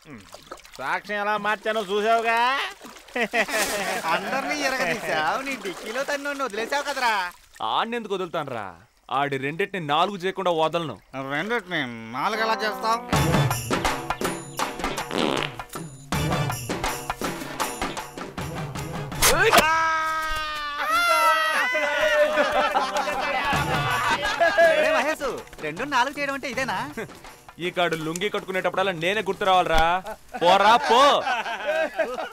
సాక్ష్యం ఎలా మార్చానో చూసావుగా అందరినీ ఎరగదీసావు నీ డిక్కీలో తన్ను వదిలేసావు కదరా ఆడినెందుకు వదులుతాను రా ఆడి రెండింటిని నాలుగు చేయకుండా వదలను రెండింటిని నాలుగు ఎలా చేస్తావు మహేష్ రెండు నాలుగు చేయడం అంటే ఇదేనా ఈ కాడు లుంగి కట్టుకునేటప్పుడల్లా నేనే గుర్తు రావాలరా పోరా పో